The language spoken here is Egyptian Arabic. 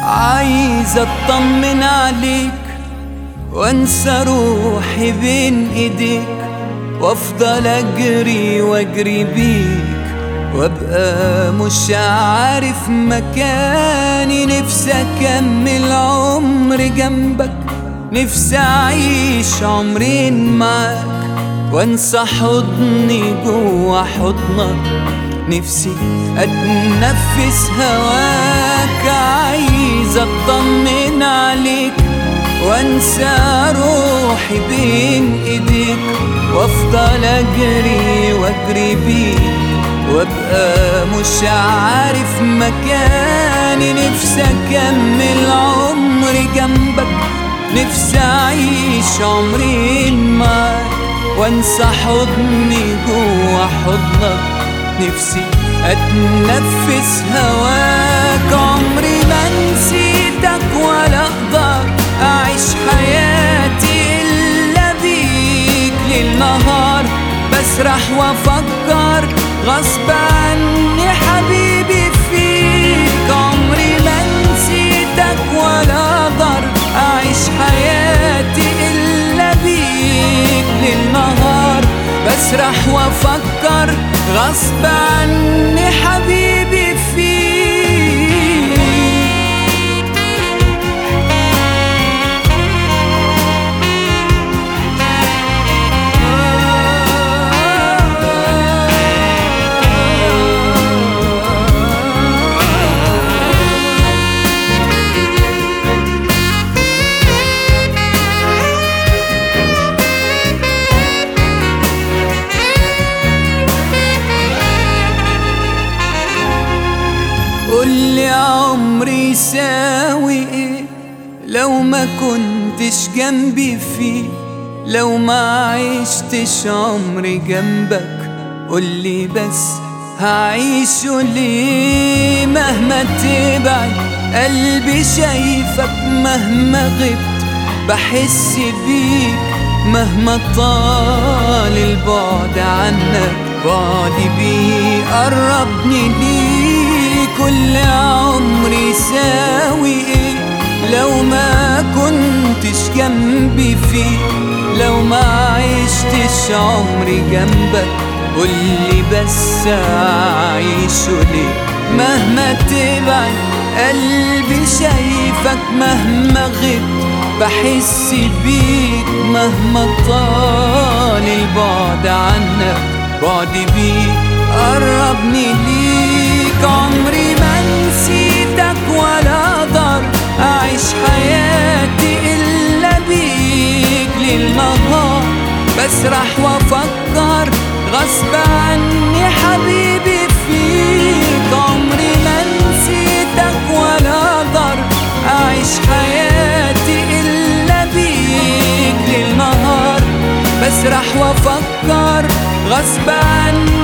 عايز اطمن عليك وانسى روحي بين ايديك وافضل اجري واجري بيك وابقى مش عارف مكاني نفسي اكمل عمري جنبك نفسي اعيش عمرين معاك وانسى حضني جوا حضنك نفسي اتنفس هواك عايز اطمن عليك وانسى روحي بين ايديك وافضل اجري واجري بيك وابقى مش عارف مكاني نفسي اكمل عمري جنبك نفسي اعيش عمرين معاك وانسى حضني جوا حضنك نفسي اتنفس هواك عمري ما نسيتك ولا اقدر اعيش حياتي الا بيك ليل نهار بسرح وافكر غصب عني حبيبي فيك عمري ما نسيتك ولا اقدر اعيش حياتي الا بيك ليل نهار بسرح وافكر غصب عني حبيبي فيك قولي عمري يساوي ايه لو ما كنتش جنبي فيه لو ما عشتش عمري جنبك قولي بس هعيشه ليه مهما تبعد قلبي شايفك مهما غبت بحس بيك مهما طال البعد عنك بعدي بيه قربني ليك كل عمري يساوي ايه لو ما كنتش جنبي فيه لو ما عشتش عمري جنبك قولي بس اعيشه ليه مهما تبعد قلبي شايفك مهما غبت بحس بيك مهما طال البعد عنك بعدي بيك قربني ليك عمري ما نسيتك ولا اقدر اعيش حياتي الا بيك ليل نهار بسرح وافكر غصب عني حبيبي فيك عمري ما نسيتك ولا اقدر اعيش حياتي الا بيك ليل نهار بسرح وافكر غصب عني